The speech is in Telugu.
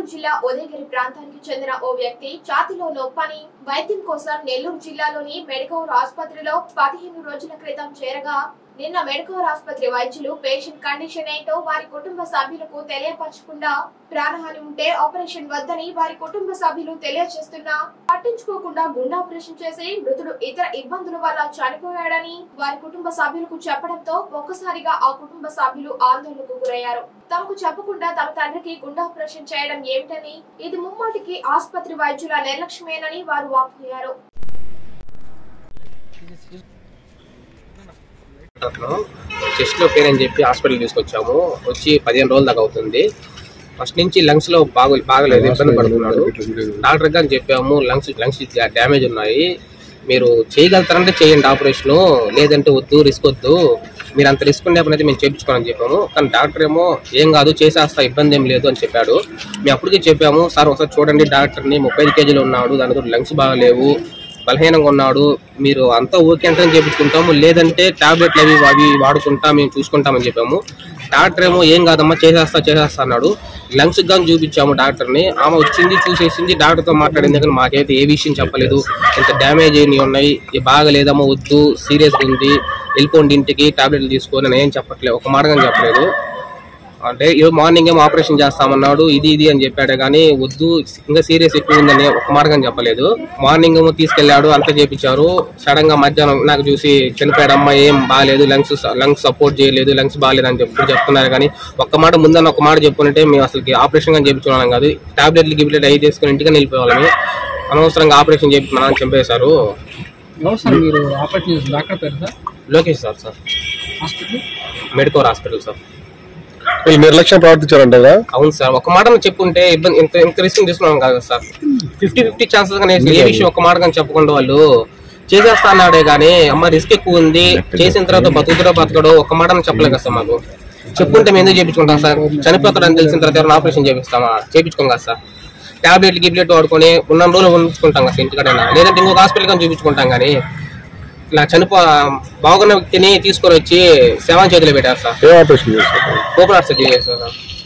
జిల్లా ఉదయగిరి ప్రాంతానికి చెందిన ఓ వ్యక్తి ఛాతిలో నొప్పని వైద్యం కోసం నెల్లూరు జిల్లాలోని మెడికవర్ ఆసుపత్రిలో పదిహేను రోజుల క్రితం చేరగా నిన్న మెడికవర్ ఆసుపత్రి వైద్యులు పేషెంట్ కండిషన్ ఏంటో వారి కుటుంబ సభ్యులకు తెలియపరచకుండా ప్రాణహాని ఉంటే ఆపరేషన్ వద్దని వారి కుటుంబ సభ్యులు తెలియజేస్తున్నా పట్టించుకోకుండా గుండె ఆపరేషన్ చేసి మృతుడు ఇతర ఇబ్బందుల వల్ల చనిపోయాడని వారి కుటుంబ సభ్యులకు చెప్పడంతో ఒక్కసారిగా ఆ కుటుంబ సభ్యులు ఆందోళనకు గురయ్యారు తమకు చెప్పకుండా తమ తండ్రికి గుండె ఆపరేషన్ చేయడం ఏమిటని ఇది ముమ్మాటికి ఆసుపత్రి వైద్యుల నిర్లక్ష్యమేనని వారు వాపోయారు చెస్ట్ లో పెయిన్ అని చెప్పి హాస్పిటల్ తీసుకొచ్చాము వచ్చి పదిహేను రోజుల దాకా అవుతుంది ఫస్ట్ నుంచి లంగ్స్ లో బాగా బాగలేదు ఇబ్బంది పడుతున్నాడు డాక్టర్ గారు చెప్పాము లంగ్స్ లంగ్స్ డ్యామేజ్ ఉన్నాయి మీరు చేయగలుగుతారంటే చేయండి ఆపరేషన్ లేదంటే వద్దు రిస్క్ వద్దు మీరు అంత రిస్క్ ఉండే పని అయితే మేము చేయించుకోవాలని చెప్పాము కానీ డాక్టర్ ఏమో ఏం కాదు చేసేస్తా ఇబ్బంది ఏం లేదు అని చెప్పాడు మేము అప్పటికే చెప్పాము సార్ ఒకసారి చూడండి డాక్టర్ని ముప్పై ఐదు కేజీలు ఉన్నాడు దానితో లంగ్స్ బాగాలేవు బలహీనంగా ఉన్నాడు మీరు అంతా ఓకే అంటే చేపించుకుంటాము లేదంటే టాబ్లెట్లు అవి అవి వాడుకుంటా మేము చూసుకుంటామని చెప్పాము డాక్టర్ ఏమో ఏం కాదమ్మా చేసేస్తా చేసేస్తా అన్నాడు లంగ్స్ కానీ చూపించాము డాక్టర్ని ఆమె వచ్చింది చూసేసింది డాక్టర్తో మాట్లాడింది కానీ మాకైతే ఏ విషయం చెప్పలేదు ఇంత డ్యామేజ్ అయినవి ఉన్నాయి ఇది బాగలేదమ్మా వద్దు సీరియస్గా ఉంది వెళ్ళిపోండి ఇంటికి టాబ్లెట్లు తీసుకొని నేను ఏం చెప్పట్లేదు ఒక మాట కానీ చెప్పలేదు అంటే ఈరోజు మార్నింగ్ ఏమో ఆపరేషన్ చేస్తామన్నాడు ఇది ఇది అని చెప్పాడు కానీ వద్దు ఇంకా సీరియస్ ఎక్కువ ఉందని ఒక మాట కానీ చెప్పలేదు మార్నింగ్ ఏమో తీసుకెళ్లాడు అంతా చేపించారు సడన్ గా మధ్యాహ్నం నాకు చూసి చనిపోయాడు అమ్మ ఏం బాగాలేదు లంగ్స్ లంగ్స్ సపోర్ట్ చేయలేదు లంగ్స్ బాగాలేదు అని చెప్పి చెప్తున్నారు కానీ ఒక్క మాట ముందన్న ఒక మాట చెప్పుకుంటే మేము అసలు ఆపరేషన్ కానీ చేయించుకోవడం కాదు టాబ్లెట్లు గిబ్లెట్ అవి తీసుకుని ఇంటికి వెళ్ళిపోవాలి అనవసరంగా ఆపరేషన్ చేయించుకున్నాను చంపేశారు ఎవరు సార్ మీరు ఆపరేషన్ చేసిన డాక్టర్ పేరు sir Lokesh sir sir hospital Medicover hospital sir వీళ్ళు నిర్లక్ష్యం ప్రవర్తించారంటారా అవును సార్ ఒక మాట చెప్పుంటే ఇబ్బంది ఇంత ఇంత రిస్క్ తీసుకున్నాం కదా సార్ ఫిఫ్టీ ఫిఫ్టీ ఛాన్సెస్ కానీ ఏ విషయం ఒక మాట కానీ చెప్పకుండా వాళ్ళు చేసేస్తా అన్నాడే కానీ అమ్మ రిస్క్ ఎక్కువ ఉంది చేసిన తర్వాత బతుకుతాడో బతకడో ఒక మాట చెప్పలేదు కదా సార్ మాకు చెప్పుంటే మేము ఎందుకు చేయించుకుంటాం సార్ చనిపోతాడని తెలిసిన తర్వాత ఎవరైనా ఆపరేషన్ చేపిస్తామా చేయించుకోం కదా సార్ టాబ్లెట్ గిబ్లెట్ వాడుకొని ఉన్న రోజులు ఉంచుకుంటాం కదా సార్ ఇంటికడైనా లేదంటే ఇంకొక హాస్పిటల్ కానీ చూపించుకుంటాం కానీ ఇలా చనిపో బాగున్న వ్యక్తిని తీసుకొని వచ్చి శవం చేతిలో పెట్టారు సార్ ఏం ఆపరేషన్ చేస్తారు ఓపెన్ హార్ట్ సర్జరీ చేస్తారు సార్